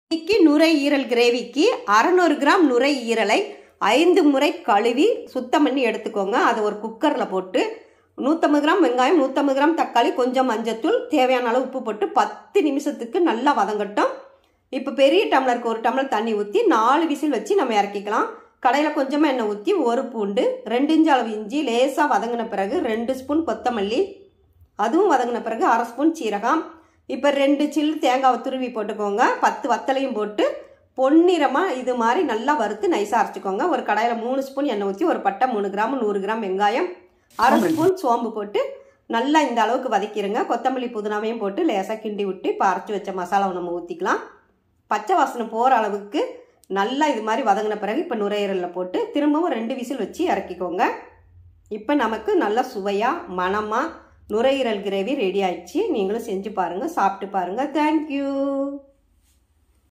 இன்னைக்கு நுரையீரல் கிரேவிக்கு அறநூறு கிராம் நுரையீரலை ஐந்து முறை கழுவி சுத்தம் பண்ணி எடுத்துக்கோங்க அதை ஒரு குக்கரில் போட்டு நூற்றம்பது கிராம் வெங்காயம் நூற்றம்பது கிராம் தக்காளி கொஞ்சம் மஞ்சத்தூள் தேவையான அளவு உப்பு போட்டு பத்து நிமிஷத்துக்கு நல்லா வதங்கட்டும் இப்போ பெரிய டம்ளருக்கு ஒரு டம்ளர் தண்ணி ஊற்றி நாலு விசில் வச்சு நம்ம இறக்கிக்கலாம் கடையில் கொஞ்சமாக எண்ணெய் ஊற்றி ஒரு பூண்டு ரெண்டு இன்ச்சு அளவு இஞ்சி லேசாக வதங்கின பிறகு ரெண்டு ஸ்பூன் கொத்தமல்லி அதுவும் வதங்கின பிறகு அரை ஸ்பூன் சீரகம் இப்போ ரெண்டு சில்லு தேங்காவை துருவி போட்டுக்கோங்க பத்து வத்தலையும் போட்டு பொன்னிறமாக இது மாதிரி நல்லா வறுத்து நைஸாக அரைச்சிக்கோங்க ஒரு கடாயில் மூணு ஸ்பூன் எண்ணெய் ஊற்றி ஒரு பட்டை மூணு கிராம் நூறு கிராம் வெங்காயம் அரை ஸ்பூன் சோம்பு போட்டு நல்லா இந்த அளவுக்கு வதக்கிடுங்க கொத்தமல்லி புதினாவையும் போட்டு லேசாக கிண்டி விட்டு இப்போ அரைச்சி வச்ச மசாலாவை நம்ம ஊற்றிக்கலாம் பச்சை வாசனை போகிற அளவுக்கு நல்லா இது மாதிரி வதங்கின பிறகு இப்போ நுரையீரலில் போட்டு திரும்பவும் ரெண்டு விசில் வச்சு இறக்கிக்கோங்க இப்போ நமக்கு நல்லா சுவையாக மணமாக நுரையீரல் கிரேவி ரெடி ஆயிடுச்சு நீங்களும் செஞ்சு பாருங்கள் சாப்பிட்டு பாருங்கள் தேங்க்யூ